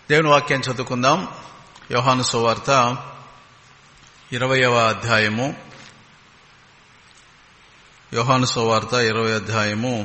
దేవుని వాక్యం చదువుకుందాం యోహాను సువార్త ఇరవయవ అధ్యాయము యోహాను సువార్త ఇరవై అధ్యాయము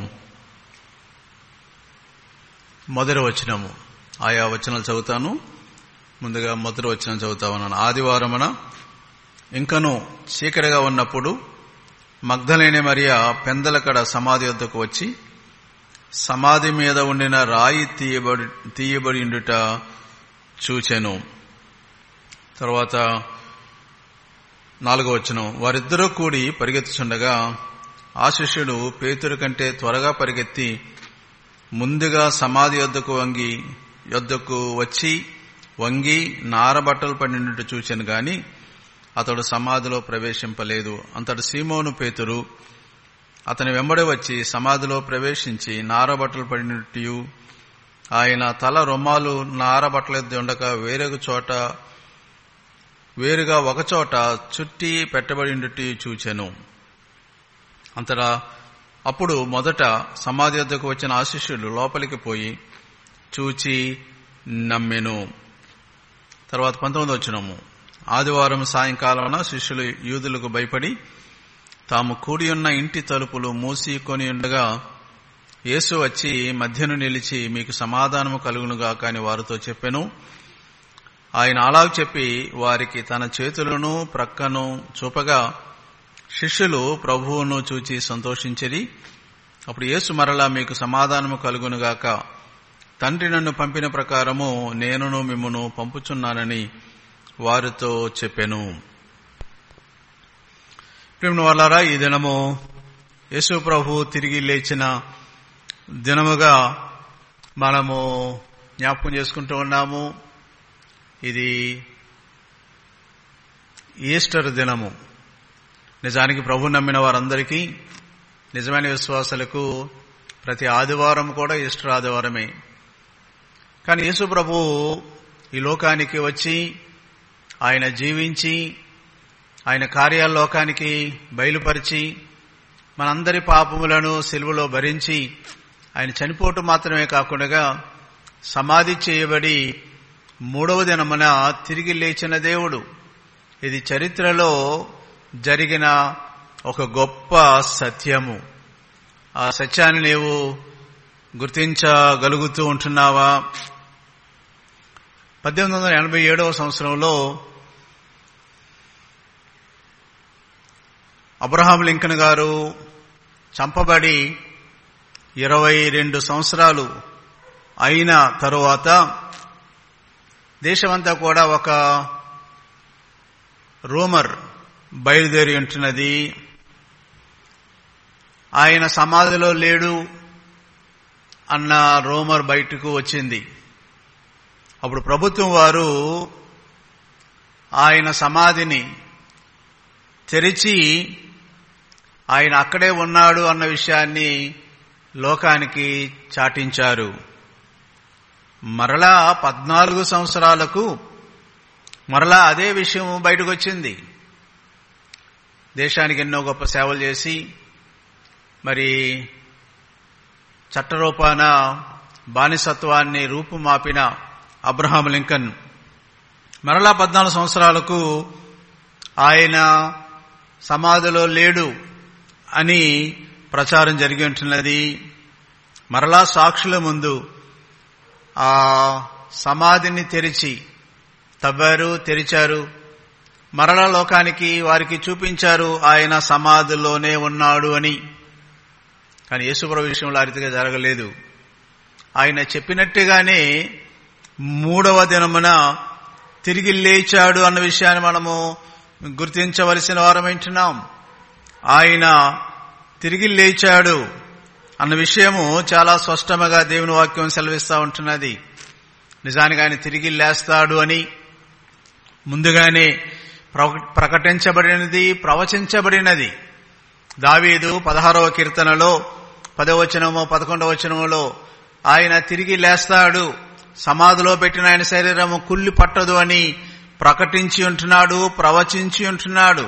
మొదటి వచనము ఆయా వచనాలు చదువుతాను ముందుగా మొదటి వచనం చదువుతా ఉన్నాను ఆదివారమున ఇంకను చీకటిగా ఉన్నప్పుడు మగ్ధలేని మరియా పెందలకడ సమాధి వద్దకు వచ్చి సమాధి మీద ఉండిన రాయి తీయబడి తీయబడి ఉండుట చూచెను తర్వాత నాలుగో వచనం వారిద్దరూ కూడి పరిగెత్తుచుండగా ఆ శిష్యుడు పేతురు కంటే త్వరగా పరిగెత్తి ముందుగా సమాధి యొద్దకు వంగి యొద్దకు వచ్చి వంగి నారబట్టలు పడినట్టు చూచాను గాని అతడు సమాధిలో ప్రవేశింపలేదు అంతటి సీమోను పేతురు అతని వెంబడి వచ్చి సమాధిలో ప్రవేశించి నారబట్టలు పడినట్టు ఆయన తల రొమ్మాలు నారబట్టలెద్ది ఉండక వేరొక చోట వేరుగా ఒకచోట చుట్టి పెట్టబడినట్టు చూచెను అంతటా అప్పుడు మొదట సమాధి వద్దకు వచ్చిన ఆశిష్యులు లోపలికి పోయి చూచి నమ్మెను తర్వాత పంతొమ్మిది వచ్చినము ఆదివారం సాయంకాలమున శిష్యులు యూదులకు భయపడి తాము కూడి ఉన్న ఇంటి తలుపులు మూసికొని ఉండగా యేసు వచ్చి మధ్యను నిలిచి మీకు సమాధానము కలుగునుగా కాని వారితో చెప్పెను ఆయన అలాగ చెప్పి వారికి తన చేతులను ప్రక్కను చూపగా శిష్యులు ప్రభువును చూచి సంతోషించిరి అప్పుడు యేసు మరలా మీకు సమాధానము కలుగునుగాక తండ్రి నన్ను పంపిన ప్రకారము నేనును మిమ్మను పంపుచున్నానని వారితో చెప్పెను ప్రేమ వాళ్ళారా ఈ దినము యేసు ప్రభు తిరిగి లేచిన దినముగా మనము జ్ఞాపకం చేసుకుంటూ ఉన్నాము ఇది ఈస్టర్ దినము నిజానికి ప్రభు నమ్మిన వారందరికీ నిజమైన విశ్వాసాలకు ప్రతి ఆదివారం కూడా ఈస్టర్ ఆదివారమే కానీ యేసు ప్రభు ఈ లోకానికి వచ్చి ఆయన జీవించి ఆయన కార్యాల లోకానికి బయలుపరిచి మనందరి పాపములను సెలువులో భరించి ఆయన చనిపోవటం మాత్రమే కాకుండా సమాధి చేయబడి మూడవ దినమున తిరిగి లేచిన దేవుడు ఇది చరిత్రలో జరిగిన ఒక గొప్ప సత్యము ఆ సత్యాన్ని నీవు గుర్తించగలుగుతూ ఉంటున్నావా పద్దెనిమిది వందల ఎనభై ఏడవ సంవత్సరంలో అబ్రహాం లింకన్ గారు చంపబడి ఇరవై రెండు సంవత్సరాలు అయిన తరువాత దేశమంతా కూడా ఒక రూమర్ బయలుదేరి ఉంటున్నది ఆయన సమాధిలో లేడు అన్న రూమర్ బయటకు వచ్చింది అప్పుడు ప్రభుత్వం వారు ఆయన సమాధిని తెరిచి ఆయన అక్కడే ఉన్నాడు అన్న విషయాన్ని లోకానికి చాటించారు మరలా పద్నాలుగు సంవత్సరాలకు మరలా అదే విషయం బయటకు వచ్చింది దేశానికి ఎన్నో గొప్ప సేవలు చేసి మరి చట్టరూపాన బానిసత్వాన్ని రూపుమాపిన అబ్రహాం లింకన్ మరలా పద్నాలుగు సంవత్సరాలకు ఆయన సమాధిలో లేడు అని ప్రచారం జరిగి ఉంటున్నది మరలా సాక్షుల ముందు ఆ సమాధిని తెరిచి తవ్వారు తెరిచారు మరలా లోకానికి వారికి చూపించారు ఆయన సమాధిలోనే ఉన్నాడు అని కానీ యేసుప్రభు విషయంలో ఆ రీతిగా జరగలేదు ఆయన చెప్పినట్టుగానే మూడవ దినమున తిరిగి లేచాడు అన్న విషయాన్ని మనము గుర్తించవలసిన వారమేంటున్నాం ఆయన తిరిగి లేచాడు అన్న విషయము చాలా స్పష్టముగా దేవుని వాక్యం సెలవిస్తూ ఉంటున్నది నిజానికి ఆయన తిరిగి లేస్తాడు అని ముందుగానే ప్రకటించబడినది ప్రవచించబడినది దావీదు పదహారవ కీర్తనలో పదవచనము పదకొండవ వచనములో ఆయన తిరిగి లేస్తాడు సమాధిలో పెట్టిన ఆయన శరీరము కుళ్ళి పట్టదు అని ప్రకటించి ఉంటున్నాడు ప్రవచించి ఉంటున్నాడు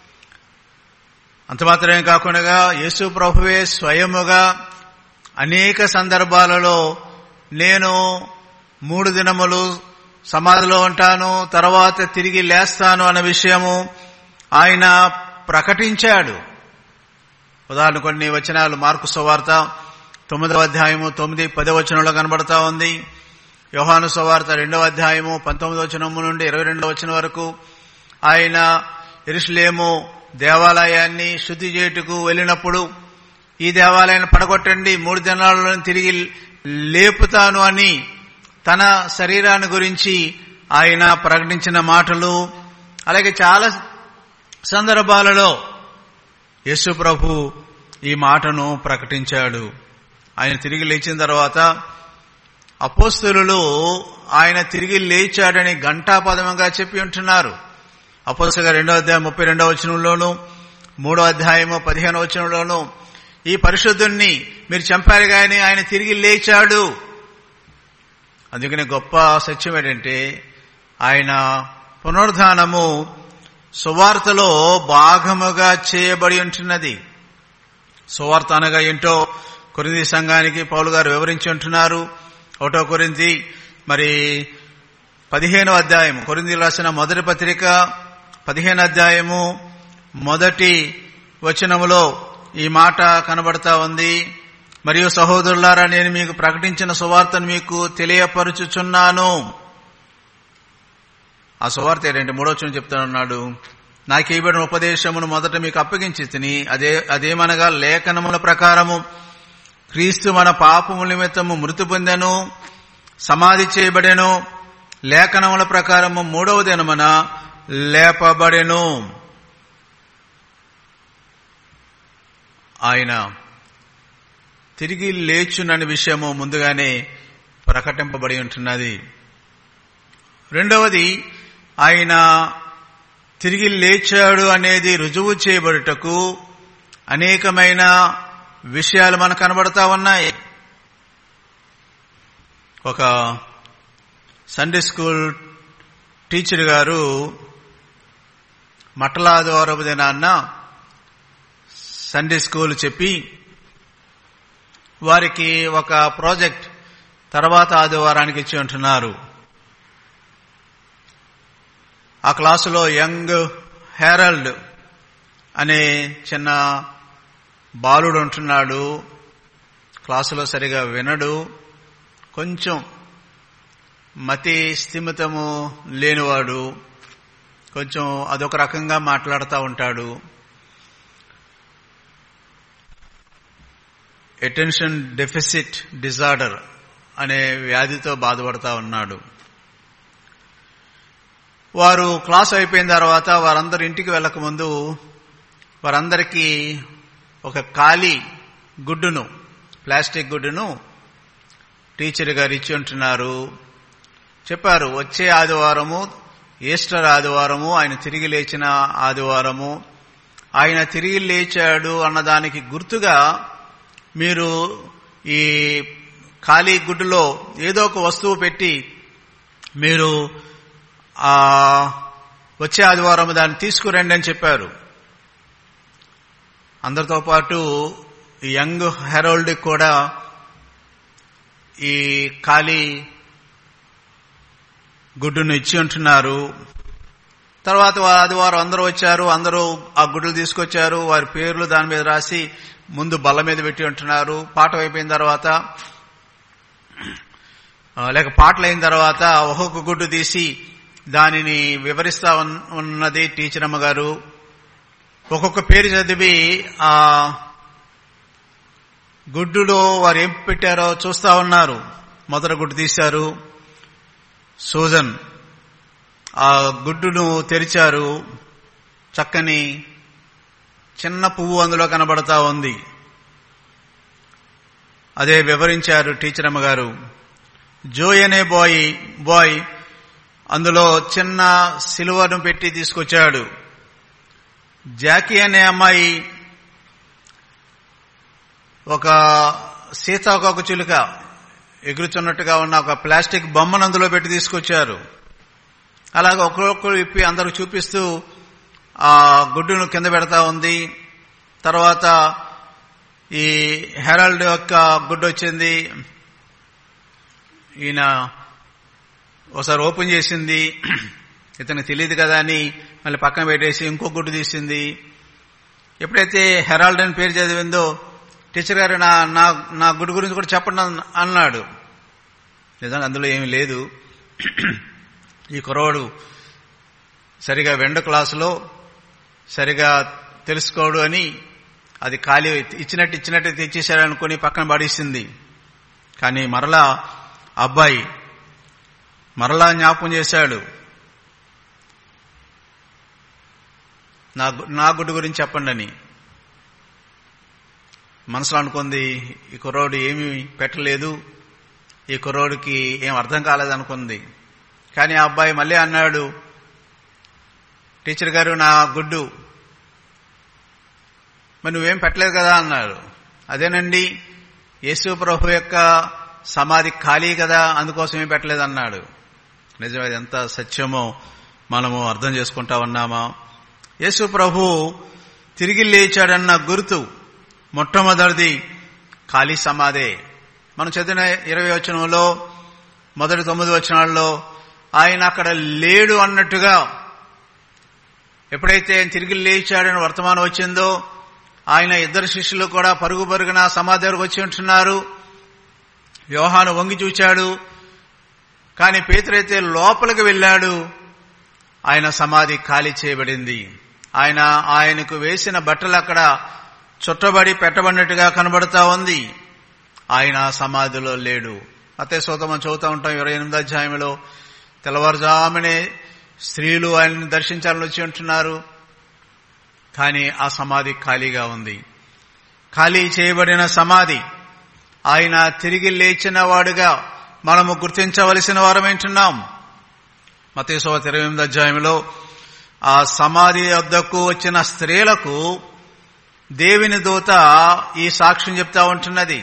అంత మాత్రమే కాకుండా యేసు ప్రభువే స్వయముగా అనేక సందర్భాలలో నేను మూడు దినములు సమాధిలో ఉంటాను తర్వాత తిరిగి లేస్తాను అన్న విషయము ఆయన ప్రకటించాడు ఉదాహరణ కొన్ని వచనాలు మార్కు సువార్త తొమ్మిదవ అధ్యాయము తొమ్మిది పదో వచనంలో కనబడతా ఉంది యోహాను సువార్త రెండవ అధ్యాయము పంతొమ్మిదవ వచనము నుండి ఇరవై రెండవ వచనం వరకు ఆయన ఎరుసలేము దేవాలయాన్ని శుద్ధి చేయుటకు వెళ్ళినప్పుడు ఈ దేవాలయాన్ని పడగొట్టండి మూడు దినాలలో తిరిగి లేపుతాను అని తన శరీరాన్ని గురించి ఆయన ప్రకటించిన మాటలు అలాగే చాలా సందర్భాలలో యేసు ప్రభు ఈ మాటను ప్రకటించాడు ఆయన తిరిగి లేచిన తర్వాత అపోస్తులు ఆయన తిరిగి లేచాడని ఘంటాపదముగా చెప్పి ఉంటున్నారు అపోస్తగా రెండో అధ్యాయం ముప్పై రెండవ వచనంలోను మూడో అధ్యాయము పదిహేనో వచనంలోను ఈ పరిశుద్ధుణ్ణి మీరు చంపారు గాని ఆయన తిరిగి లేచాడు అందుకని గొప్ప సత్యం ఏంటంటే ఆయన పునరుద్ధానము సువార్తలో భాగముగా చేయబడి ఉంటున్నది సువార్త అనగా ఏంటో కొరింది సంఘానికి పౌలు గారు వివరించి ఉంటున్నారు ఒకటో కొరింది మరి పదిహేనో అధ్యాయం కొరింది రాసిన మొదటి పత్రిక పదిహేను అధ్యాయము మొదటి వచనములో ఈ మాట కనబడతా ఉంది మరియు సహోదరులారా నేను మీకు ప్రకటించిన సువార్తను మీకు తెలియపరుచుచున్నాను ఆ సువార్త ఏంటంటే మూడో వచ్చిన చెప్తానన్నాడు నాకు ఇవ్వబడిన ఉపదేశమును మొదట మీకు అప్పగించి తిని అదే అదేమనగా లేఖనముల ప్రకారము క్రీస్తు మన పాపముల నిమిత్తము మృతి పొందెను సమాధి చేయబడెను లేఖనముల ప్రకారము మూడవ దినమున లేపబడెను ఆయన తిరిగి లేచునని విషయము ముందుగానే ప్రకటింపబడి ఉంటున్నది రెండవది ఆయన తిరిగి లేచాడు అనేది రుజువు చేయబడుటకు అనేకమైన విషయాలు మనకు కనబడతా ఉన్నాయి ఒక సండే స్కూల్ టీచర్ గారు మట్టలాదివారపు దినాన్న సండే స్కూల్ చెప్పి వారికి ఒక ప్రాజెక్ట్ తర్వాత ఆదివారానికి ఇచ్చి ఉంటున్నారు ఆ క్లాసులో యంగ్ హెరల్డ్ అనే చిన్న బాలుడు ఉంటున్నాడు క్లాసులో సరిగా వినడు కొంచెం మతి స్థిమితము లేనివాడు కొంచెం అదొక రకంగా మాట్లాడుతూ ఉంటాడు అటెన్షన్ డెఫిసిట్ డిజార్డర్ అనే వ్యాధితో బాధపడతా ఉన్నాడు వారు క్లాస్ అయిపోయిన తర్వాత వారందరూ ఇంటికి వెళ్ళకముందు వారందరికీ ఒక ఖాళీ గుడ్డును ప్లాస్టిక్ గుడ్డును టీచర్ గారు ఇచ్చి ఉంటున్నారు చెప్పారు వచ్చే ఆదివారము ఈస్టర్ ఆదివారము ఆయన తిరిగి లేచిన ఆదివారము ఆయన తిరిగి లేచాడు అన్నదానికి గుర్తుగా మీరు ఈ ఖాళీ గుడ్డులో ఏదో ఒక వస్తువు పెట్టి మీరు ఆ వచ్చే ఆదివారం దాన్ని తీసుకురండి అని చెప్పారు అందరితో పాటు యంగ్ హెరోల్డ్ కూడా ఈ ఖాళీ గుడ్డును ఇచ్చి ఉంటున్నారు తర్వాత ఆదివారం అందరూ వచ్చారు అందరూ ఆ గుడ్లు తీసుకొచ్చారు వారి పేర్లు దాని మీద రాసి ముందు బల్ల మీద పెట్టి ఉంటున్నారు పాట అయిపోయిన తర్వాత లేక పాటలు అయిన తర్వాత ఒక్కొక్క గుడ్డు తీసి దానిని వివరిస్తా ఉన్నది టీచర్ అమ్మగారు ఒక్కొక్క పేరు చదివి ఆ గుడ్డులో వారు ఏం పెట్టారో చూస్తా ఉన్నారు మొదట గుడ్డు తీశారు సూజన్ ఆ గుడ్డును తెరిచారు చక్కని చిన్న పువ్వు అందులో కనబడతా ఉంది అదే వివరించారు టీచర్ అమ్మగారు జోయ్ అనే బాయ్ బాయ్ అందులో చిన్న సిలువను పెట్టి తీసుకొచ్చాడు జాకీ అనే అమ్మాయి ఒక సీతాకోక చిలుక ఎగురుచున్నట్టుగా ఉన్న ఒక ప్లాస్టిక్ బొమ్మను అందులో పెట్టి తీసుకొచ్చారు అలాగే ఒక్కొక్కరు ఇప్పి అందరూ చూపిస్తూ ఆ గుడ్డును కింద పెడతా ఉంది తర్వాత ఈ హెరాల్డ్ యొక్క గుడ్డు వచ్చింది ఈయన ఒకసారి ఓపెన్ చేసింది ఇతనికి తెలియదు కదా అని మళ్ళీ పక్కన పెట్టేసి ఇంకో గుడ్డు తీసింది ఎప్పుడైతే హెరాల్డ్ అని పేరు చదివిందో టీచర్ గారు నా నా నా గుడి గురించి కూడా చెప్పండి అన్న- అన్నాడు నిజంగా అందులో ఏమీ లేదు ఈ కురవాడు సరిగా వెండ క్లాసులో సరిగా తెలుసుకోడు అని అది ఖాళీ ఇచ్చినట్టు ఇచ్చినట్టు తెచ్చేశాడు అనుకుని పక్కన పడేసింది కానీ మరలా అబ్బాయి మరలా జ్ఞాపకం చేశాడు నా గు- నా గుడ్డు గురించి చెప్పండి అని మనసులో అనుకుంది ఈ కుర్రోడు ఏమీ పెట్టలేదు ఈ కుర్రోడికి ఏం అర్థం కాలేదనుకుంది కానీ ఆ అబ్బాయి మళ్ళీ అన్నాడు టీచర్ గారు నా గుడ్డు మరి నువ్వేం పెట్టలేదు కదా అన్నాడు అదేనండి యేసు ప్రభు యొక్క సమాధి ఖాళీ కదా అందుకోసం ఏం పెట్టలేదు అన్నాడు నిజం అది ఎంత సత్యమో మనము అర్థం చేసుకుంటా ఉన్నామా యేసు ప్రభు తిరిగి లేచాడన్న గుర్తు మొట్టమొదటిది ఖాళీ సమాధే మనం చదివిన ఇరవై వచనంలో మొదటి తొమ్మిది వచనాల్లో ఆయన అక్కడ లేడు అన్నట్టుగా ఎప్పుడైతే ఆయన తిరిగి లేచాడని వర్తమానం వచ్చిందో ఆయన ఇద్దరు శిష్యులు కూడా పరుగు పరుగున సమాధి దగ్గరకు వచ్చి ఉంటున్నారు వ్యవహాను వంగి చూచాడు కానీ పేతురైతే లోపలికి వెళ్ళాడు ఆయన సమాధి ఖాళీ చేయబడింది ఆయన ఆయనకు వేసిన బట్టలు అక్కడ చుట్టబడి పెట్టబడినట్టుగా కనబడతా ఉంది ఆయన సమాధిలో లేడు అతే సోత మనం చదువుతూ ఉంటాం ఇరవై ఎనిమిది అధ్యాయంలో తెల్లవారుజామునే స్త్రీలు ఆయన్ని దర్శించాలని వచ్చి ఉంటున్నారు కానీ ఆ సమాధి ఖాళీగా ఉంది ఖాళీ చేయబడిన సమాధి ఆయన తిరిగి లేచిన వాడుగా మనము గుర్తించవలసిన వారమేంటున్నాం మతేశ్వ ఇరవై ఎనిమిది అధ్యాయంలో ఆ సమాధి వద్దకు వచ్చిన స్త్రీలకు దేవుని దూత ఈ సాక్ష్యం చెప్తా ఉంటున్నది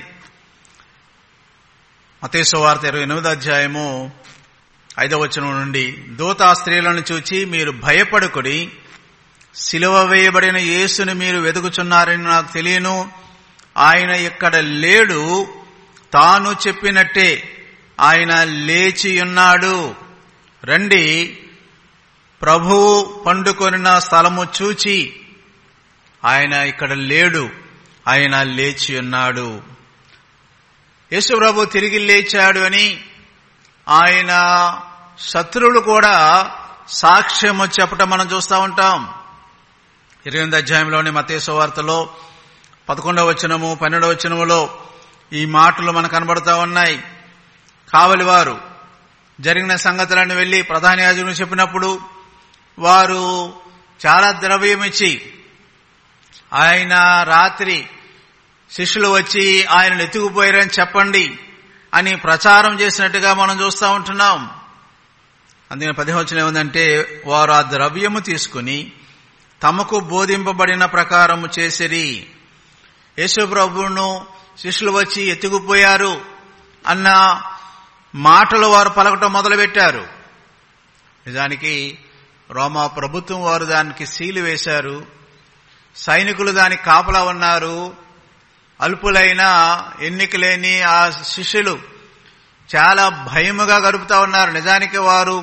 మతేశ్వార్త ఇరవై ఎనిమిది అధ్యాయము ఐదవ వచనం నుండి దూత ఆ స్త్రీలను చూచి మీరు భయపడుకుడి సిలువ వేయబడిన యేసుని మీరు వెతుకుచున్నారని నాకు తెలియను ఆయన ఇక్కడ లేడు తాను చెప్పినట్టే ఆయన లేచి ఉన్నాడు రండి ప్రభువు పండుకొనిన స్థలము చూచి ఆయన ఇక్కడ లేడు ఆయన లేచి ఉన్నాడు యేసు ప్రభు తిరిగి లేచాడు అని ఆయన శత్రువులు కూడా సాక్ష్యము చెప్పటం మనం చూస్తూ ఉంటాం ఇరవై ఎనిమిది అధ్యాయంలోని మతేశ్వ వార్తలో పదకొండవ వచనము పన్నెండవ వచనములో ఈ మాటలు మనకు కనబడతా ఉన్నాయి కావలివారు జరిగిన సంగతులను వెళ్లి ప్రధాన యాజకులు చెప్పినప్పుడు వారు చాలా ద్రవ్యం ఇచ్చి ఆయన రాత్రి శిష్యులు వచ్చి ఆయనను ఎత్తుకుపోయారని చెప్పండి అని ప్రచారం చేసినట్టుగా మనం చూస్తూ ఉంటున్నాం అందుకని పదిహవచనం ఏముందంటే వారు ఆ ద్రవ్యము తీసుకుని తమకు బోధింపబడిన ప్రకారము చేసిరి యేసు ప్రభువును శిష్యులు వచ్చి ఎత్తుకుపోయారు అన్న మాటలు వారు పలకటం మొదలుపెట్టారు నిజానికి రోమా ప్రభుత్వం వారు దానికి సీలు వేశారు సైనికులు దానికి కాపలా ఉన్నారు అల్పులైన ఎన్నిక లేని ఆ శిష్యులు చాలా భయముగా గడుపుతా ఉన్నారు నిజానికి వారు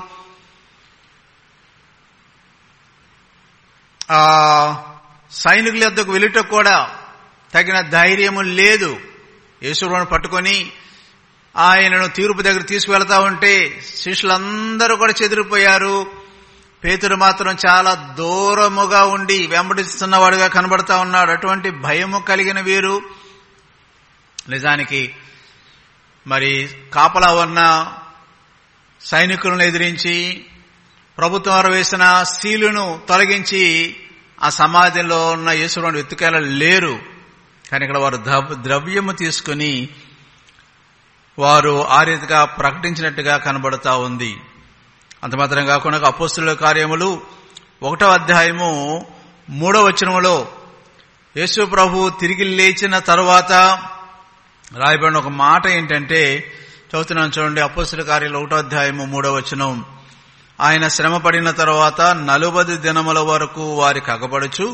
ఆ సైనికుల యొద్దకు వెళ్ళుట కూడా తగిన ధైర్యము లేదు యేసులను పట్టుకొని ఆయనను తీర్పు దగ్గర తీసుకువెళ్తా ఉంటే శిష్యులందరూ కూడా చెదిరిపోయారు పేతుడు మాత్రం చాలా దూరముగా ఉండి వెంబడిస్తున్నవాడుగా కనబడతా ఉన్నాడు అటువంటి భయము కలిగిన వీరు నిజానికి మరి కాపలా ఉన్న సైనికులను ఎదిరించి ప్రభుత్వం వారు వేసిన శీలును తొలగించి ఆ సమాధిలో ఉన్న యేసులను వెతుకేలా లేరు కానీ ఇక్కడ వారు ద్రవ్యము తీసుకుని వారు ఆ రీతిగా ప్రకటించినట్టుగా కనబడతా ఉంది అంత మాత్రం కాకుండా అపోస్తుల కార్యములు ఒకటో అధ్యాయము మూడో వచనములో యేసు ప్రభు తిరిగి లేచిన తరువాత రాయబడిన ఒక మాట ఏంటంటే చదువుతున్నాను చూడండి అపోస్తుల కార్యాలు ఒకటో అధ్యాయము మూడో వచనం ఆయన శ్రమ పడిన తర్వాత నలుబది దినముల వరకు వారికి అగపడుచు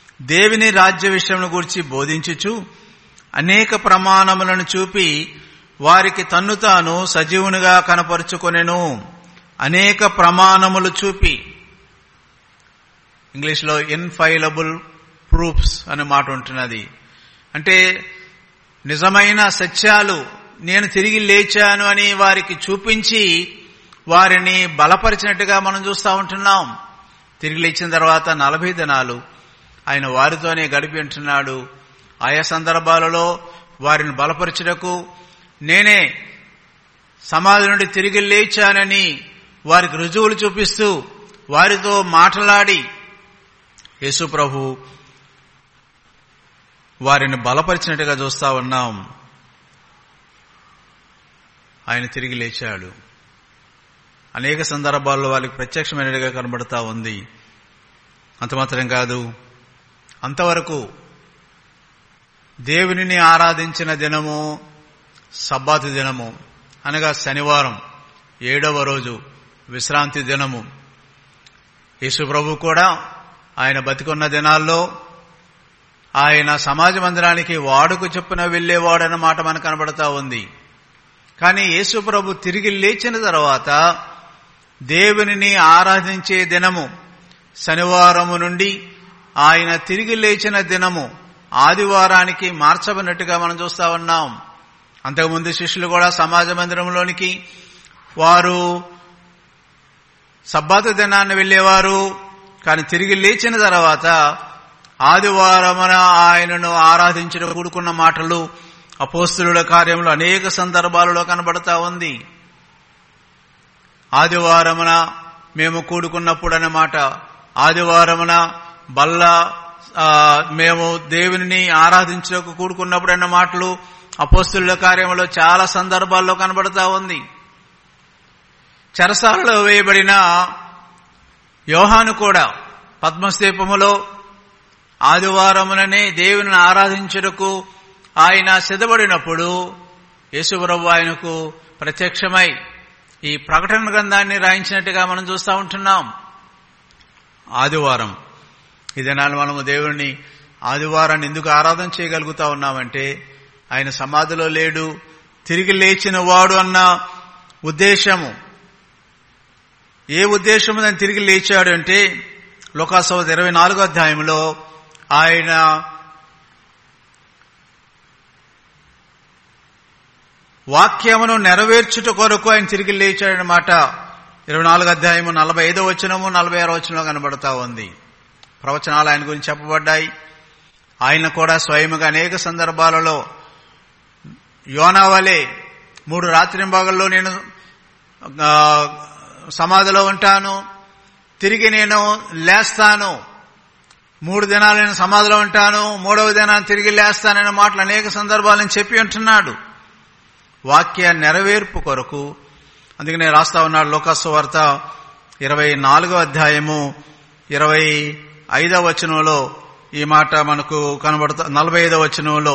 దేవుని రాజ్య విషయం గురించి బోధించుచు అనేక ప్రమాణములను చూపి వారికి తన్ను తాను సజీవునిగా కనపరుచుకొనెను అనేక ప్రమాణములు చూపి ఇంగ్లీష్లో ఇన్ఫైలబుల్ ప్రూఫ్స్ అనే మాట ఉంటున్నది అంటే నిజమైన సత్యాలు నేను తిరిగి లేచాను అని వారికి చూపించి వారిని బలపరిచినట్టుగా మనం చూస్తూ ఉంటున్నాం తిరిగి లేచిన తర్వాత నలభై దినాలు ఆయన వారితోనే గడిపి ఉంటున్నాడు ఆయా సందర్భాలలో వారిని బలపరచుటకు నేనే సమాధి నుండి తిరిగి లేచానని వారికి రుజువులు చూపిస్తూ వారితో మాట్లాడి యేసు ప్రభు వారిని బలపరిచినట్టుగా చూస్తా ఉన్నాం ఆయన తిరిగి లేచాడు అనేక సందర్భాల్లో వాళ్ళకి ప్రత్యక్షమైనట్టుగా కనబడతా ఉంది అంత మాత్రం కాదు అంతవరకు దేవునిని ఆరాధించిన దినము సబ్బాతు దినము అనగా శనివారం ఏడవ రోజు విశ్రాంతి దినము యేసు ప్రభు కూడా ఆయన బతికున్న దినాల్లో ఆయన సమాజ మందిరానికి వాడుకు చెప్పున వెళ్లేవాడన్న మాట మనకు కనబడతా ఉంది కానీ యేసు ప్రభు తిరిగి లేచిన తర్వాత దేవునిని ఆరాధించే దినము శనివారము నుండి ఆయన తిరిగి లేచిన దినము ఆదివారానికి మార్చబడినట్టుగా మనం చూస్తా ఉన్నాం అంతకుముందు శిష్యులు కూడా సమాజ మందిరంలోనికి వారు సబ్బాతు దినాన్ని వెళ్లేవారు కానీ తిరిగి లేచిన తర్వాత ఆదివారమున ఆయనను ఆరాధించడం కూడుకున్న మాటలు అపోస్తుల కార్యంలో అనేక సందర్భాలలో కనబడతా ఉంది ఆదివారమున మేము కూడుకున్నప్పుడు అన్నమాట ఆదివారమున బల్ల మేము దేవుని ఆరాధించకు కూడుకున్నప్పుడు అన్న మాటలు అపోస్తుల కార్యంలో చాలా సందర్భాల్లో కనబడతా ఉంది చెరసాలలో వేయబడిన యోహాను కూడా పద్మస్తీపములో ఆదివారముననే దేవుని ఆరాధించుటకు ఆయన సిద్ధపడినప్పుడు యేసుప్రభు ఆయనకు ప్రత్యక్షమై ఈ ప్రకటన గ్రంథాన్ని రాయించినట్టుగా మనం చూస్తూ ఉంటున్నాం ఆదివారం ఇదనాలు మనము దేవుణ్ణి ఆదివారాన్ని ఎందుకు ఆరాధన చేయగలుగుతా ఉన్నామంటే ఆయన సమాధిలో లేడు తిరిగి లేచిన వాడు అన్న ఉద్దేశము ఏ ఉద్దేశము దాన్ని తిరిగి లేచాడు అంటే లోకాసవత ఇరవై నాలుగో అధ్యాయంలో ఆయన వాక్యమును నెరవేర్చుట కొరకు ఆయన తిరిగి లేచాడనమాట ఇరవై నాలుగు అధ్యాయము నలభై ఐదో వచనము నలభై ఆరో వచనంలో కనబడతా ఉంది ప్రవచనాలు ఆయన గురించి చెప్పబడ్డాయి ఆయన కూడా స్వయముగా అనేక సందర్భాలలో యోనావలే మూడు రాత్రింబాగల్లో నేను సమాధిలో ఉంటాను తిరిగి నేను లేస్తాను మూడు దినాలు నేను సమాధిలో ఉంటాను మూడవ దినాన్ని తిరిగి లేస్తాననే మాటలు అనేక సందర్భాలను చెప్పి ఉంటున్నాడు వాక్య నెరవేర్పు కొరకు అందుకే నేను రాస్తా ఉన్నాడు లోకాసు వార్త ఇరవై నాలుగో అధ్యాయము ఇరవై ఐదవ వచనంలో ఈ మాట మనకు కనబడుతా నలభై ఐదవ వచనంలో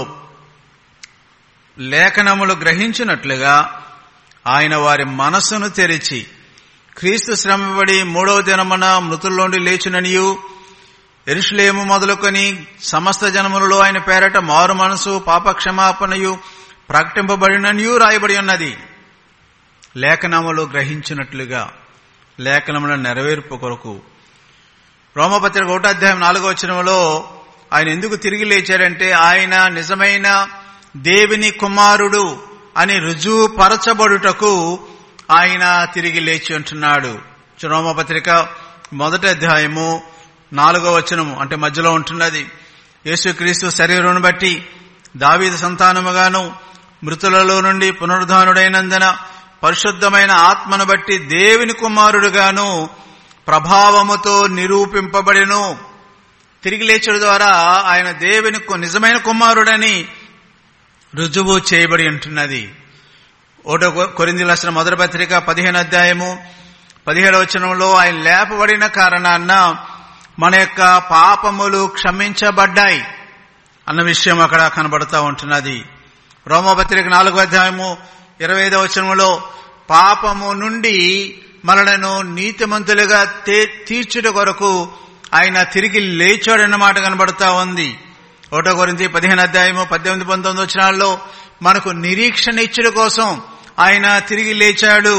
లేఖనములు గ్రహించినట్లుగా ఆయన వారి మనస్సును తెరిచి క్రీస్తు శ్రమపడి మూడవ దినమున మృతుల్లోండి లేచుననియు ఎరుషులేము మొదలుకొని సమస్త జనములలో ఆయన పేరట మారు మనసు పాపక్షమాపణయు ప్రకటింపబడిననియు రాయబడి ఉన్నది లేఖనములు గ్రహించినట్లుగా లేఖనముల నెరవేర్పు కొరకు రోమపత్రిక ఒకటో అధ్యాయం నాలుగో వచనంలో ఆయన ఎందుకు తిరిగి లేచారంటే ఆయన నిజమైన దేవుని కుమారుడు అని రుజువు పరచబడుటకు ఆయన తిరిగి లేచి ఉంటున్నాడు రోమపత్రిక మొదటి అధ్యాయము నాలుగో వచనము అంటే మధ్యలో ఉంటున్నది యేసుక్రీస్తు శరీరం బట్టి దావీద సంతానముగాను మృతులలో నుండి పునరుద్ధానుడైనందున పరిశుద్ధమైన ఆత్మను బట్టి దేవుని కుమారుడుగాను ప్రభావముతో నిరూపింపబడిను తిరిగి లేచుడు ద్వారా ఆయన దేవుని నిజమైన కుమారుడని రుజువు చేయబడి ఉంటున్నది ఓటో కొరింది లక్షణ మొదటి పత్రిక పదిహేను అధ్యాయము పదిహేడు వచనంలో ఆయన లేపబడిన కారణాన్న మన యొక్క పాపములు క్షమించబడ్డాయి అన్న విషయం అక్కడ కనబడుతూ ఉంటున్నది రోమపత్రిక నాలుగో అధ్యాయము ఇరవై ఐదో వచనంలో పాపము నుండి మనలను నీతిమంతులుగా తీర్చుట కొరకు ఆయన తిరిగి లేచాడన్నమాట కనబడతా ఉంది ఒకటో గురించి పదిహేను అధ్యాయము పద్దెనిమిది పంతొమ్మిది వచనాల్లో మనకు నిరీక్షణ ఇచ్చుట కోసం ఆయన తిరిగి లేచాడు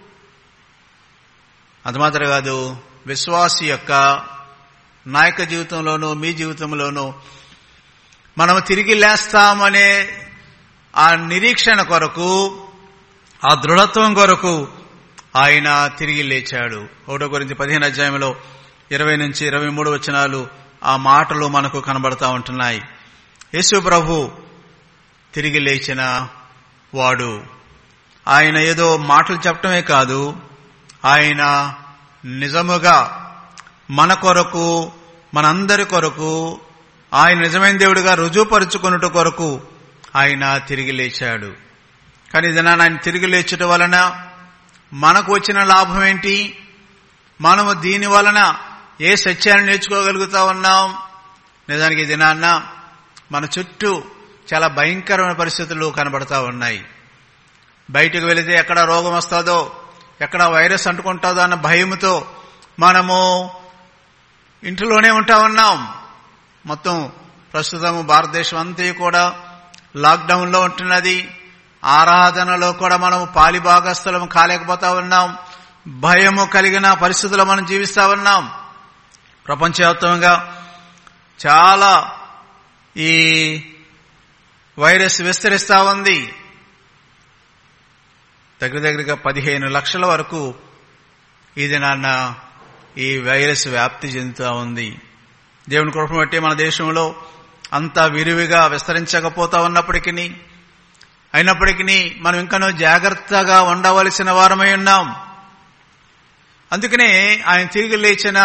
అది మాత్రం కాదు విశ్వాసి యొక్క నాయక జీవితంలోనూ మీ జీవితంలోనూ మనం తిరిగి లేస్తామనే ఆ నిరీక్షణ కొరకు ఆ దృఢత్వం కొరకు ఆయన తిరిగి లేచాడు ఒకటో గురించి పదిహేను అధ్యాయంలో ఇరవై నుంచి ఇరవై మూడు వచనాలు ఆ మాటలు మనకు కనబడతా ఉంటున్నాయి యేసు ప్రభు తిరిగి లేచిన వాడు ఆయన ఏదో మాటలు చెప్పటమే కాదు ఆయన నిజముగా మన కొరకు మనందరి కొరకు ఆయన నిజమైన దేవుడిగా రుజువుపరుచుకున్నట కొరకు ఆయన తిరిగి లేచాడు కానీ ఇది ఆయన తిరిగి లేచుట వలన మనకు వచ్చిన లాభం ఏంటి మనము దీని వలన ఏ సత్యాన్ని నేర్చుకోగలుగుతా ఉన్నాం నిజానికి ఇది నాన్న మన చుట్టూ చాలా భయంకరమైన పరిస్థితులు కనబడతా ఉన్నాయి బయటకు వెళితే ఎక్కడ రోగం వస్తుందో ఎక్కడ వైరస్ అంటుకుంటుందో అన్న భయంతో మనము ఇంటిలోనే ఉంటా ఉన్నాం మొత్తం ప్రస్తుతం భారతదేశం అంతా కూడా లాక్డౌన్లో ఉంటున్నది ఆరాధనలో కూడా మనం పాలిభాగస్థలం కాలేకపోతా ఉన్నాం భయము కలిగిన పరిస్థితుల్లో మనం జీవిస్తా ఉన్నాం ప్రపంచవ్యాప్తంగా చాలా ఈ వైరస్ విస్తరిస్తా ఉంది దగ్గర దగ్గరగా పదిహేను లక్షల వరకు ఇది నాన్న ఈ వైరస్ వ్యాప్తి చెందుతూ ఉంది దేవుని కృపను బట్టి మన దేశంలో అంత విరివిగా విస్తరించకపోతా ఉన్నప్పటికీ అయినప్పటికీ మనం ఇంకనూ జాగ్రత్తగా ఉండవలసిన వారమై ఉన్నాం అందుకనే ఆయన తిరిగి లేచిన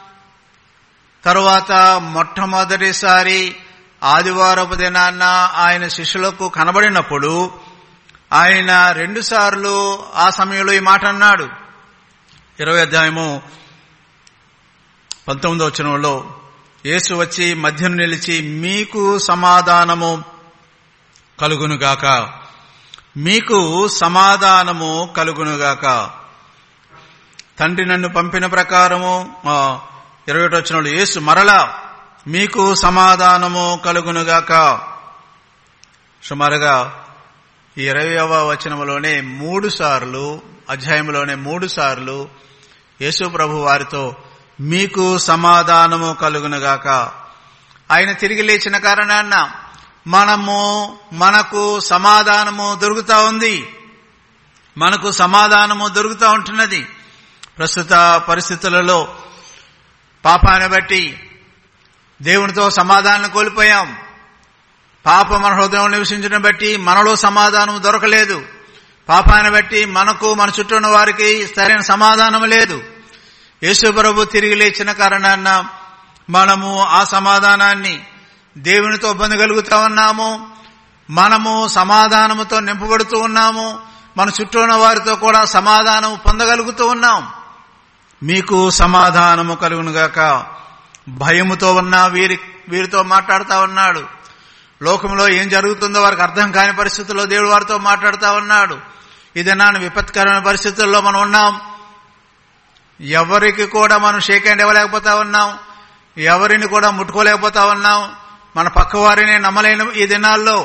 తరువాత మొట్టమొదటిసారి ఆదివారపు దినాన్న ఆయన శిష్యులకు కనబడినప్పుడు ఆయన రెండు సార్లు ఆ సమయంలో ఈ మాట అన్నాడు ఇరవై అధ్యాయము పంతొమ్మిదో వచనంలో యేసు వచ్చి మధ్యను నిలిచి మీకు సమాధానము కలుగునుగాక మీకు సమాధానము కలుగునుగాక తండ్రి నన్ను పంపిన ప్రకారము ఇరవై ఒకటి వచ్చిన యేసు మరలా మీకు సమాధానము కలుగునుగాక సుమారుగా ఈ ఇరవయవ వచనములోనే మూడు సార్లు అధ్యాయంలోనే మూడు సార్లు యేసు ప్రభు వారితో మీకు సమాధానము కలుగునుగాక ఆయన తిరిగి లేచిన కారణాన్న మనము మనకు సమాధానము దొరుకుతా ఉంది మనకు సమాధానము దొరుకుతూ ఉంటున్నది ప్రస్తుత పరిస్థితులలో పాపాన్ని బట్టి దేవునితో సమాధానం కోల్పోయాం పాప మన హృదయంలో నివసించడం బట్టి మనలో సమాధానం దొరకలేదు పాపాన్ని బట్టి మనకు మన చుట్టూ ఉన్న వారికి సరైన సమాధానం లేదు యేసు ప్రభు తిరిగి లేచిన కారణాన్న మనము ఆ సమాధానాన్ని దేవునితో పొందగలుగుతా ఉన్నాము మనము సమాధానముతో నింపబడుతూ ఉన్నాము మన చుట్టూ ఉన్న వారితో కూడా సమాధానం పొందగలుగుతూ ఉన్నాం మీకు సమాధానము కలుగునుగాక భయముతో ఉన్న వీరి వీరితో మాట్లాడుతా ఉన్నాడు లోకంలో ఏం జరుగుతుందో వారికి అర్థం కాని పరిస్థితుల్లో దేవుడు వారితో మాట్లాడుతా ఉన్నాడు ఇది నాన్న విపత్కరమైన పరిస్థితుల్లో మనం ఉన్నాం ఎవరికి కూడా మనం షేక్ హ్యాండ్ ఇవ్వలేకపోతా ఉన్నాం ఎవరిని కూడా ముట్టుకోలేకపోతా ఉన్నాం మన పక్క వారిని నమ్మలేని ఈ దినాల్లో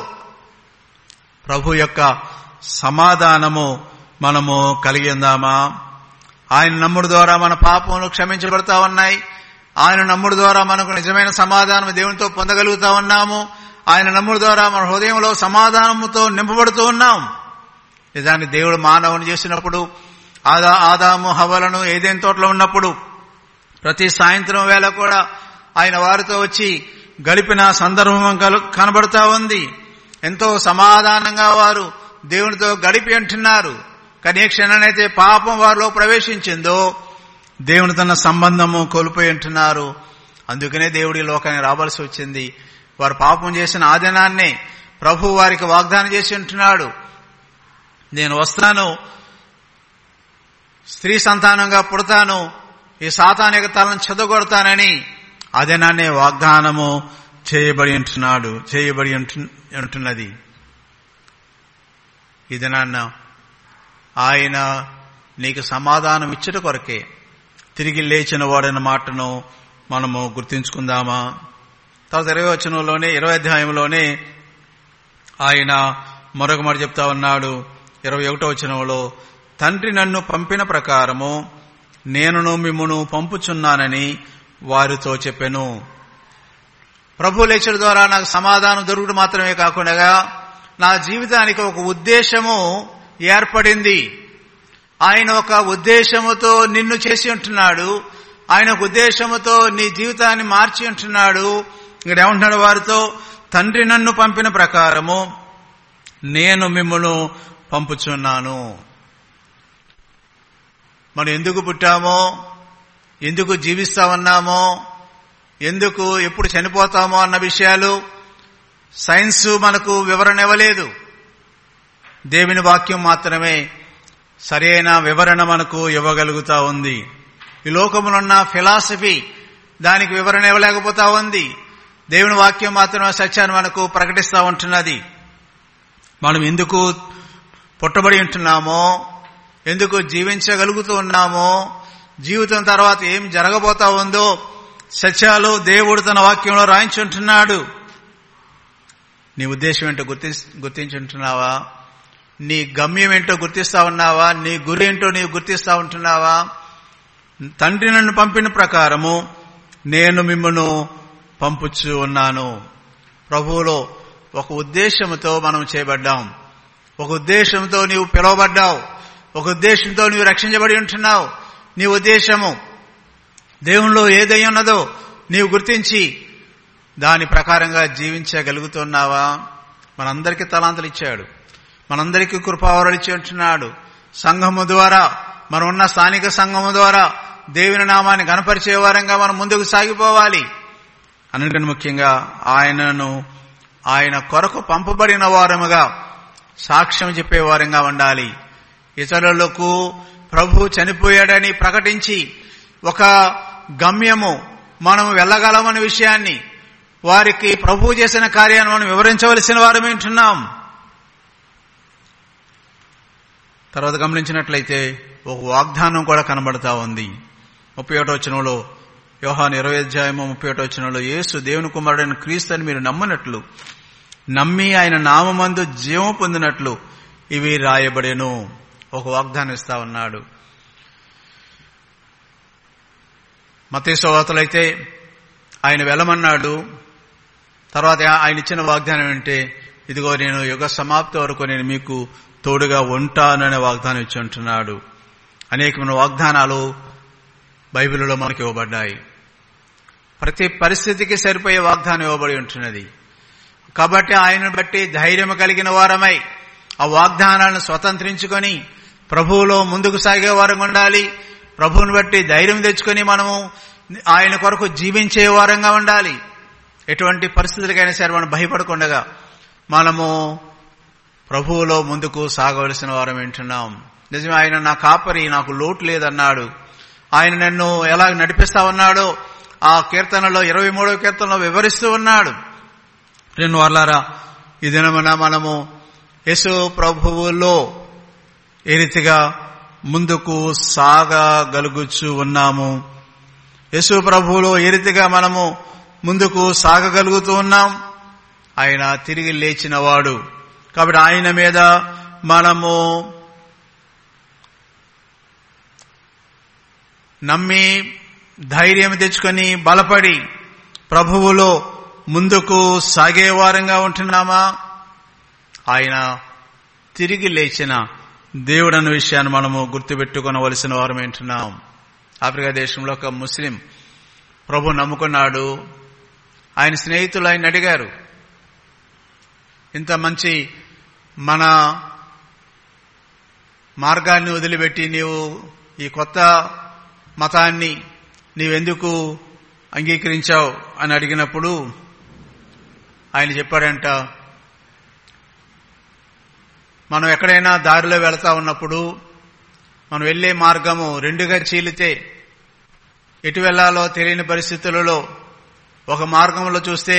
ప్రభు యొక్క సమాధానము మనము కలిగి ఉందామా ఆయన నమ్ముడు ద్వారా మన పాపములు క్షమించబడతా ఉన్నాయి ఆయన నమ్ముడు ద్వారా మనకు నిజమైన సమాధానం దేవునితో పొందగలుగుతా ఉన్నాము ఆయన నమ్ముడు ద్వారా మన హృదయంలో సమాధానముతో నింపబడుతూ ఉన్నాం నిజాన్ని దేవుడు మానవుని చేసినప్పుడు ఆదా ఆదాము హవలను ఏదేని తోటలో ఉన్నప్పుడు ప్రతి సాయంత్రం వేళ కూడా ఆయన వారితో వచ్చి గడిపిన సందర్భం కనబడుతా ఉంది ఎంతో సమాధానంగా వారు దేవునితో గడిపి అంటున్నారు కానీ ఏ క్షణనైతే పాపం వారిలో ప్రవేశించిందో దేవుని తన సంబంధము కోల్పోయి అంటున్నారు అందుకనే దేవుడి లోకాన్ని రావాల్సి వచ్చింది వారు పాపం చేసిన ఆ దినాన్నే ప్రభు వారికి వాగ్దానం చేసి ఉంటున్నాడు నేను వస్తాను స్త్రీ సంతానంగా పుడతాను ఈ సాతానిక తలను చెదగొడతానని ఆ దినాన్నే వాగ్దానము చేయబడి ఉంటున్నాడు చేయబడి ఉంటున్నది ఈ దినాన్న ఆయన నీకు సమాధానం ఇచ్చట కొరకే తిరిగి లేచిన వాడన్న మాటను మనము గుర్తించుకుందామా తర్వాత ఇరవై వచనంలోనే ఇరవై అధ్యాయంలోనే ఆయన మరొక మాట చెప్తా ఉన్నాడు ఇరవై ఒకటో వచనంలో తండ్రి నన్ను పంపిన ప్రకారము నేనును మిమ్మును పంపుచున్నానని వారితో చెప్పెను ప్రభు లేచల ద్వారా నాకు సమాధానం దొరుకుడు మాత్రమే కాకుండా నా జీవితానికి ఒక ఉద్దేశము ఏర్పడింది ఆయన ఒక ఉద్దేశముతో నిన్ను చేసి ఉంటున్నాడు ఆయన ఒక ఉద్దేశముతో నీ జీవితాన్ని మార్చి ఉంటున్నాడు ఇక్కడ ఏమంటున్నాడు వారితో తండ్రి నన్ను పంపిన ప్రకారము నేను మిమ్మల్ని పంపుచున్నాను మనం ఎందుకు పుట్టామో ఎందుకు జీవిస్తా ఉన్నామో ఎందుకు ఎప్పుడు చనిపోతామో అన్న విషయాలు సైన్స్ మనకు వివరణ ఇవ్వలేదు దేవుని వాక్యం మాత్రమే సరైన వివరణ మనకు ఇవ్వగలుగుతా ఉంది ఈ లోకములున్న ఫిలాసఫీ దానికి వివరణ ఇవ్వలేకపోతా ఉంది దేవుని వాక్యం మాత్రమే సత్యాన్ని మనకు ప్రకటిస్తూ ఉంటున్నది మనం ఎందుకు పుట్టబడి ఉంటున్నామో ఎందుకు జీవించగలుగుతూ ఉన్నామో జీవితం తర్వాత ఏం జరగబోతా ఉందో సత్యాలు దేవుడు తన వాక్యంలో రాయించుంటున్నాడు నీ ఉద్దేశం ఏంటో గుర్తి గుర్తించుంటున్నావా నీ గమ్యం ఏంటో గుర్తిస్తా ఉన్నావా నీ గురి ఏంటో నీవు గుర్తిస్తా ఉంటున్నావా తండ్రి నన్ను పంపిన ప్రకారము నేను మిమ్మను పంపుచు ఉన్నాను ప్రభువులో ఒక ఉద్దేశంతో మనం చేయబడ్డాం ఒక ఉద్దేశంతో నీవు పిలువబడ్డావు ఒక ఉద్దేశంతో నీవు రక్షించబడి ఉంటున్నావు నీ ఉద్దేశము దేవునిలో ఏదై ఉన్నదో నీవు గుర్తించి దాని ప్రకారంగా జీవించగలుగుతున్నావా మనందరికీ తలాంతలు ఇచ్చాడు మనందరికీ కృపావరలు ఇచ్చి ఉంటున్నాడు సంఘము ద్వారా మనం ఉన్న స్థానిక సంఘము ద్వారా దేవుని నామాన్ని గనపరిచే వారంగా మనం ముందుకు సాగిపోవాలి అన్నిటిని ముఖ్యంగా ఆయనను ఆయన కొరకు పంపబడిన వారముగా సాక్ష్యం చెప్పే వారంగా ఉండాలి ఇతరులకు ప్రభు చనిపోయాడని ప్రకటించి ఒక గమ్యము మనం వెళ్ళగలమనే విషయాన్ని వారికి ప్రభు చేసిన కార్యాన్ని మనం వివరించవలసిన వారమే ఉంటున్నాం తర్వాత గమనించినట్లయితే ఒక వాగ్దానం కూడా కనబడతా ఉంది ముప్పై ఒకటో వచనంలో యోహాన్ ఇరవై అధ్యాయము ముప్పై ఒకటో వచనంలో యేసు దేవుని కుమారుడైన క్రీస్తు అని మీరు నమ్మనట్లు నమ్మి ఆయన నామందు జీవం పొందినట్లు ఇవి రాయబడేను ఒక వాగ్దానం ఇస్తా ఉన్నాడు మతేశ్వతలైతే ఆయన వెళ్ళమన్నాడు తర్వాత ఆయన ఇచ్చిన వాగ్దానం ఏంటే ఇదిగో నేను యుగ సమాప్తి వరకు నేను మీకు తోడుగా ఉంటాననే వాగ్దానం ఇచ్చి ఉంటున్నాడు అనేకమైన వాగ్దానాలు బైబిల్లో మనకి ఇవ్వబడ్డాయి ప్రతి పరిస్థితికి సరిపోయే వాగ్దానం ఇవ్వబడి ఉంటున్నది కాబట్టి ఆయనను బట్టి ధైర్యం కలిగిన వారమై ఆ వాగ్దానాలను స్వతంత్రించుకొని ప్రభువులో ముందుకు సాగే వారం ఉండాలి ప్రభువుని బట్టి ధైర్యం తెచ్చుకొని మనము ఆయన కొరకు జీవించే వారంగా ఉండాలి ఎటువంటి పరిస్థితులకైనా సరే మనం భయపడకుండగా మనము ప్రభువులో ముందుకు సాగవలసిన వారం వింటున్నాం నిజమే ఆయన నా కాపరి నాకు లోటు లేదన్నాడు ఆయన నన్ను ఎలా నడిపిస్తా ఉన్నాడో ఆ కీర్తనలో ఇరవై మూడవ కీర్తనలో వివరిస్తూ ఉన్నాడు రెండు వర్లారా ఈ దినమున మనము యేసు ప్రభువులో ఏ రీతిగా ముందుకు సాగగలుగుచు ఉన్నాము యేసు ప్రభువులో ఏ రీతిగా మనము ముందుకు సాగగలుగుతూ ఉన్నాం ఆయన తిరిగి లేచినవాడు కాబట్టి ఆయన మీద మనము నమ్మి ధైర్యం తెచ్చుకొని బలపడి ప్రభువులో ముందుకు సాగేవారంగా ఉంటున్నామా ఆయన తిరిగి లేచిన దేవుడన్న విషయాన్ని మనము గుర్తుపెట్టుకునవలసిన వారం ఏంటున్నాం ఆఫ్రికా దేశంలో ఒక ముస్లిం ప్రభు నమ్ముకున్నాడు ఆయన స్నేహితులు ఆయన అడిగారు ఇంత మంచి మన మార్గాన్ని వదిలిపెట్టి నీవు ఈ కొత్త మతాన్ని నీవెందుకు అంగీకరించావు అని అడిగినప్పుడు ఆయన చెప్పాడంట మనం ఎక్కడైనా దారిలో వెళతా ఉన్నప్పుడు మనం వెళ్లే మార్గము రెండుగా చీలితే ఎటు వెళ్లాలో తెలియని పరిస్థితులలో ఒక మార్గంలో చూస్తే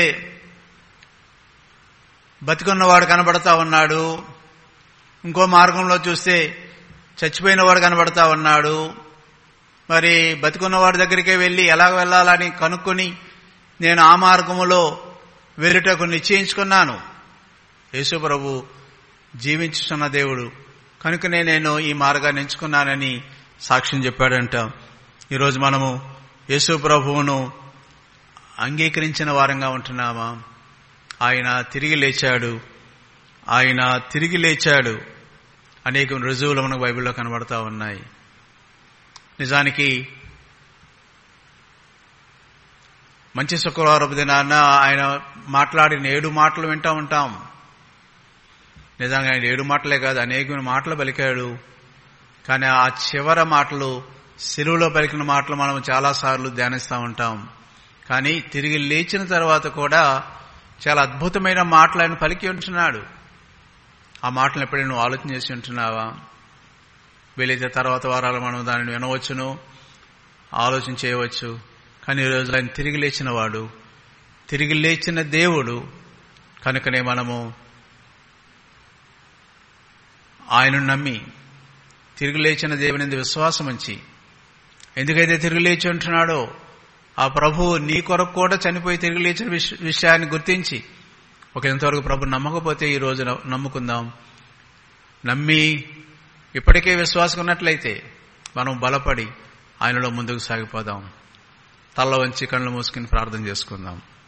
బతికున్నవాడు కనబడతా ఉన్నాడు ఇంకో మార్గంలో చూస్తే చచ్చిపోయినవాడు కనబడతా ఉన్నాడు మరి బతికున్నవాడి దగ్గరికే వెళ్ళి ఎలా వెళ్ళాలని కనుక్కొని నేను ఆ మార్గములో వెళ్ళుటకు నిశ్చయించుకున్నాను యేసు ప్రభు జీవించుతున్న దేవుడు కనుకనే నేను ఈ మార్గాన్ని ఎంచుకున్నానని సాక్ష్యం చెప్పాడంట ఈరోజు మనము యేసు ప్రభువును అంగీకరించిన వారంగా ఉంటున్నామా ఆయన తిరిగి లేచాడు ఆయన తిరిగి లేచాడు అనేక రుజువులు మనకు బైబిల్లో కనబడతా ఉన్నాయి నిజానికి మంచి శుక్రవారపు దినాన్న ఆయన మాట్లాడిన ఏడు మాటలు వింటా ఉంటాం నిజంగా ఆయన ఏడు మాటలే కాదు అనేక మాటలు పలికాడు కానీ ఆ చివర మాటలు సెలువులో పలికిన మాటలు మనం చాలాసార్లు ధ్యానిస్తూ ఉంటాం కానీ తిరిగి లేచిన తర్వాత కూడా చాలా అద్భుతమైన మాటలు ఆయన పలికి ఉంటున్నాడు ఆ మాటలు ఎప్పుడైనా నువ్వు ఆలోచన చేసి ఉంటున్నావా వీలైతే తర్వాత వారాలు మనం దానిని వినవచ్చును ఆలోచన చేయవచ్చు కానీ ఈరోజు ఆయన తిరిగి లేచిన వాడు తిరిగి లేచిన దేవుడు కనుకనే మనము ఆయనను నమ్మి తిరిగి లేచిన దేవుని విశ్వాసం ఉంచి ఎందుకైతే తిరిగి లేచి ఉంటున్నాడో ఆ ప్రభు నీ కొరకు కూడా చనిపోయి తిరిగి లేచిన విషయాన్ని గుర్తించి ఒక ఇంతవరకు ప్రభు నమ్మకపోతే ఈ రోజు నమ్ముకుందాం నమ్మి ఇప్పటికే విశ్వాసం ఉన్నట్లయితే మనం బలపడి ఆయనలో ముందుకు సాగిపోదాం తల్ల వంచి కళ్ళు మూసుకుని ప్రార్థన చేసుకుందాం